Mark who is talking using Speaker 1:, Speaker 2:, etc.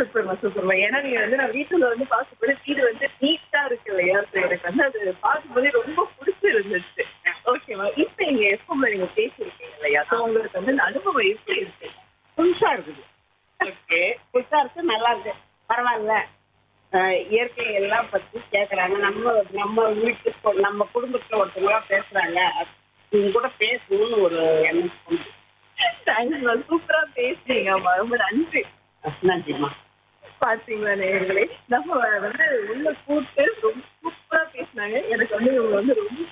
Speaker 1: சூப்பர்மா சூப்பர்மா ஏன்னா நீங்க வந்து நான் வீட்டுல வந்து பார்க்கும்போது வீடு வந்து நீட்டா இருக்கு இல்லையா So எனக்கு வந்து அது பார்க்கும்போது ரொம்ப பிடிச்சிருந்துச்சு ஓகேவா இப்ப இங்க எஃப்எம்ல நீங்க பேசியிருக்கீங்க இல்லையா ஸோ உங்களுக்கு வந்து இந்த அனுபவம் எப்படி இருக்கு
Speaker 2: புதுசா இருக்குது
Speaker 1: ஓகே
Speaker 2: புதுசா இருக்கு நல்லா இருக்கு பரவாயில்ல அஹ் இயற்கை எல்லாம் பத்தி கேக்குறாங்க நம்ம நம்ம வீட்டு கொ- நம்ம குடும்பத்துல ஒருத்தவங்களா பேசுறாங்க இவங்க கூட பேசணும்னு ஒரு எண்ணம் தோணுது.
Speaker 1: தேங்க்ஸ்மா சூப்பரா பேசுறீங்கம்மா ரொம்ப நன்றி
Speaker 2: நன்றிம்மா
Speaker 1: பாத்தீங்களா நேயர்களே நம்ம வந்து உள்ள கூப்பிட்டு ரொம்ப சூப்பரா பேசினாங்க எனக்கு வந்து இவங்க வந்து ரொம்ப